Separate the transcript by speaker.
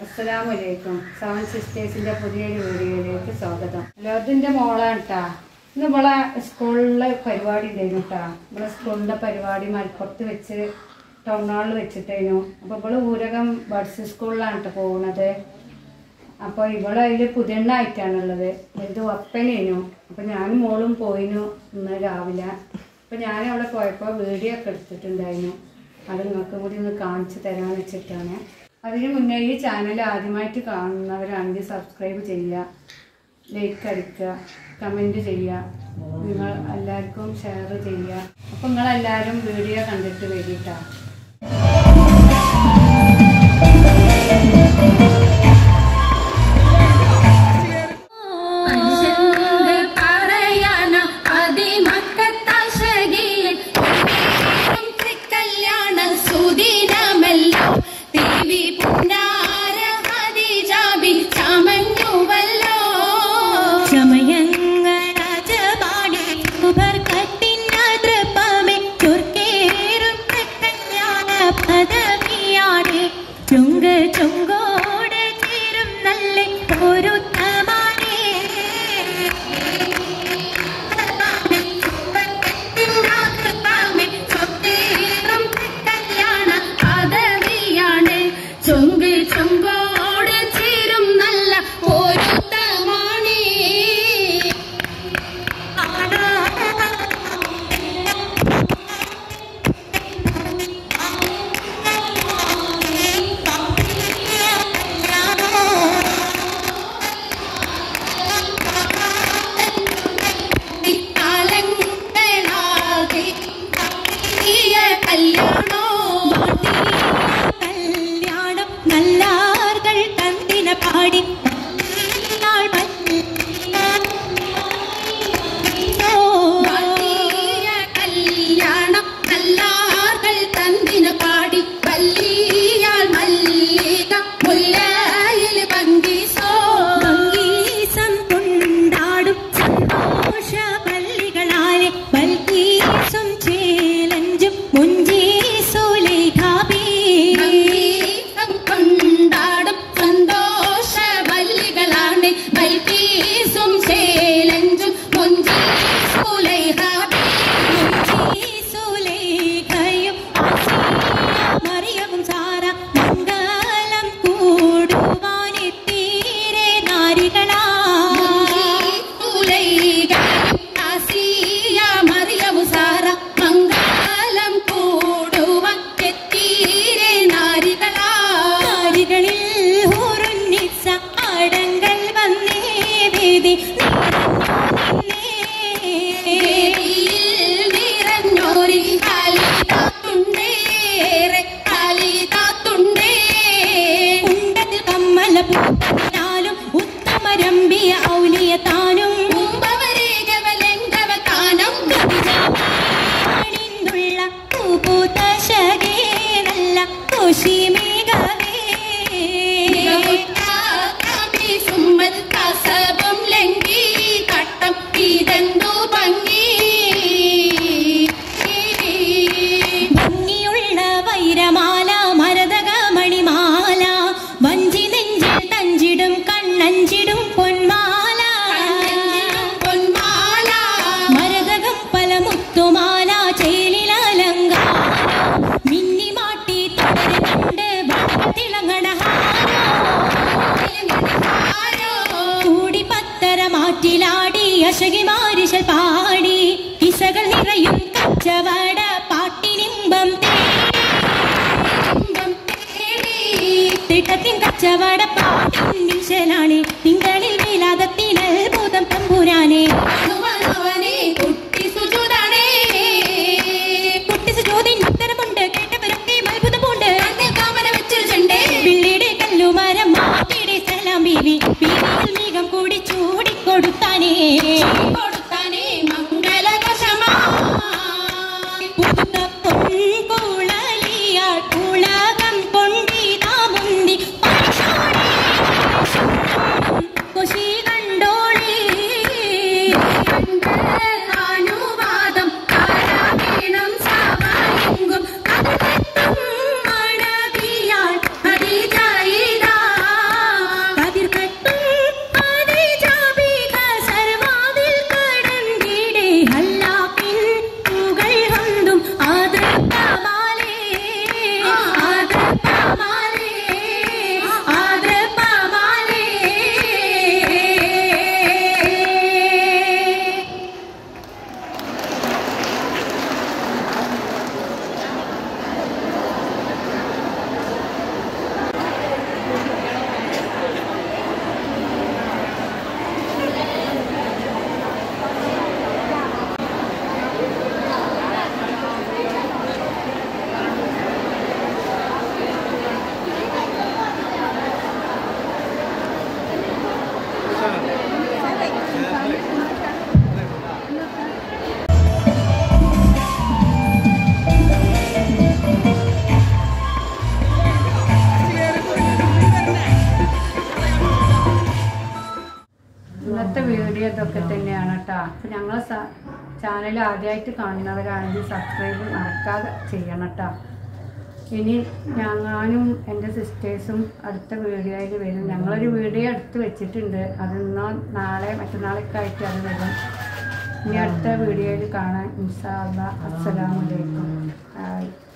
Speaker 1: അസ്സലാമലൈക്കും സെവൻ സിസ്റ്റേഴ്സിന്റെ പുതിയൊരു വീഡിയോയിലേക്ക് സ്വാഗതം ലോകത്തിന്റെ മോളാണ് കേട്ടാ ഇന്ന് ഇവളെ സ്കൂളിലെ പരിപാടി ഉണ്ടായിരുന്നു കേട്ടാ ഇവളെ സ്കൂളിന്റെ പരിപാടി മലപ്പുറത്ത് വെച്ച് ടൗൺ ഹാളിൽ വെച്ചിട്ടായിരുന്നു അപ്പൊ ഇവള് ഊരകം ബഡ്സ് സ്കൂളിലാണ് കേട്ടോ പോകുന്നത് അപ്പോൾ ഇവള് അതിൽ പുതിയണ്ണായിട്ടാണുള്ളത് ഇത് ഒപ്പനേനു അപ്പോൾ ഞാനും മോളും പോയിനു ഇന്ന് രാവിലെ അപ്പോൾ ഞാൻ അവിടെ പോയപ്പോൾ വീഡിയോ ഒക്കെ എടുത്തിട്ടുണ്ടായിരുന്നു അത് നിങ്ങൾക്ക് കൂടി ഒന്ന് കാണിച്ചു തരാമെന്ന് വെച്ചിട്ടാണ് അതിന് മുന്നേ ഈ ചാനൽ ആദ്യമായിട്ട് കാണുന്നവരാണെങ്കിൽ സബ്സ്ക്രൈബ് ചെയ്യുക ലൈക്ക് അടിക്കുക കമൻറ്റ് ചെയ്യുക നിങ്ങൾ എല്ലാവർക്കും ഷെയർ ചെയ്യുക അപ്പോൾ നിങ്ങളെല്ലാവരും വീഡിയോ കണ്ടിട്ട് വരിട്ടാ
Speaker 2: മനുഷ്യന്റെ പറയാനോ അതിമക്കത്താശകിയിൽ കല്യാണ സുദിനമല്ലോ ദേവി പുന്നാര ഹരിജാബി ചമഞ്ഞുവല്ലോ
Speaker 3: ചമയങ്ങളാജപാടി ഉപർക്കത്തിനതൃപ്പമേ ചുർക്കേറും കല്യാണ പദവിയാടെ ചുങ്ക് ചുങ്കോട് ചേരും നല്ല പൊരുത്തമാണേ
Speaker 2: ചൊങ്ക് ചൊങ്കോട് ചേരും നല്ല പൊരുത്തമാണേ കാലങ്ങളാകെ ഈ കല്യാണോ
Speaker 3: കല്യാണം നല്ലാർകൾ തന്തിന പാടി നാൾ
Speaker 2: വലിയ കല്യാണം നല്ലാർകൾ തന്തിന് പാടി വല്ലിയാൾ മല്ലിക മുല്ലയിൽ പങ്കീസോ
Speaker 3: സംഗീസം കൊണ്ടാടും സന്തോഷ പള്ളികളാലെ ബൽക്കീസും ചേലഞ്ചും മുഞ്ചീസുലേഖാബേ
Speaker 2: സംഗീതം കൊണ്ടാടും സന്തോഷ വല്ലികളാണ് ബൽക്കീസും ചേലഞ്ചും മുഞ്ചി സുലൈഹാബി
Speaker 3: മുഞ്ചീസുലേഖയും മറിയവും സാര മംഗലം കൂടുവാനെത്തീരെ നാരികളാ
Speaker 2: മംഗളം കൂടുവാൻ എത്തീരെ നാരികളാ
Speaker 3: നാരികളിൽ ഹൂറുന്നിസ അടങ്കൽ വന്നേ വേദി
Speaker 2: വേദിയിൽ നിറഞ്ഞോരി കാലിതാത്തുണ്ടേറെ കാലിതാത്തുണ്ടേ
Speaker 3: ഉണ്ടതിൽ കമ്മല പൂത്തതിനാലും ഉത്തമരമ്പിയ ഔലിയ താനും
Speaker 2: കുംഭവരേഖവലങ്കവതാനം
Speaker 3: അണിന്തുള്ള പൂപൂത്ത ശകേനല്ല കോശിമേഘവേ
Speaker 2: സുമ്മൽ കസബം ലംഘി കട്ടം ഇതെന്തു ഭംഗി
Speaker 3: ഭംഗിയുള്ള വൈരമാല മരതക മണിമാല വഞ്ചി നെഞ്ചിൽ തഞ്ചിടും കണ്ണഞ്ചിടും പൊന്മാല
Speaker 2: പൊന്മാല
Speaker 3: മരതകം പല മുത്തുമാല ചേലിലലങ്കാരം മിന്നി മാട്ടി തുടരെ കണ്ട് വളകൾ തിളങ്ങണ കൂടി പത്തര മാറ്റിലാടി അശകി മാരിശൽ പാടി കിസകൾ നിറയും കച്ചവട പാട്ടിനിമ്പം തിട്ടത്തിൻ കച്ചവട പാട്ടിൻ നിശലാണ് തിങ്കളിൽ വിലാദത്തിനൽ ഭൂതം തമ്പുരാനെ
Speaker 2: അവനെ കുട്ടി സുജുതാണേ
Speaker 3: കുട്ടിസ് ചോദ്യം ഉത്തരമുണ്ട് കേട്ടവരൊക്കെ അത്ഭുതമുണ്ട്
Speaker 2: കാമന വെച്ചിട്ടുണ്ട്
Speaker 3: പിള്ളിയുടെ കല്ലുമരം മാറ്റിയുടെ സലാം ബീവി ബീവിയിൽ മീകം കൂടി ചൂടിക്കൊടുത്താനേ
Speaker 2: കൊടുത്താനേ മംഗളകശമാ
Speaker 3: പുതുത്ത പൊൻകുഴലിയാൾ ഉലകം കൊണ്ടിതാ മുന്തി കൊശി കണ്ടോളേ
Speaker 2: അനുവാദം കാരാവീണം സാവായെങ്കും കഥകത്തും
Speaker 3: മണവിയാൾ
Speaker 2: ഹരിജായിതാ
Speaker 1: ഇന്നത്തെ വീഡിയോ ഇതൊക്കെ തന്നെയാണ് കേട്ടോ അപ്പം ഞങ്ങളെ ചാനൽ ആദ്യമായിട്ട് കാണുന്നവരാണെങ്കിൽ സബ്സ്ക്രൈബ് മറക്കാതെ ചെയ്യണം കേട്ടോ ഇനി ഞാനും എൻ്റെ സിസ്റ്റേഴ്സും അടുത്ത വീഡിയോയിൽ വരും ഞങ്ങളൊരു വീഡിയോ എടുത്ത് വെച്ചിട്ടുണ്ട് അത് ഇന്നോ നാളെ മറ്റന്നാളൊക്കെ ആയിട്ട് അത് വരും ഇനി അടുത്ത വീഡിയോയിൽ കാണാൻ ഇൻഷാ അല്ലാ അസ്സലാമലൈക്കും ഹായ്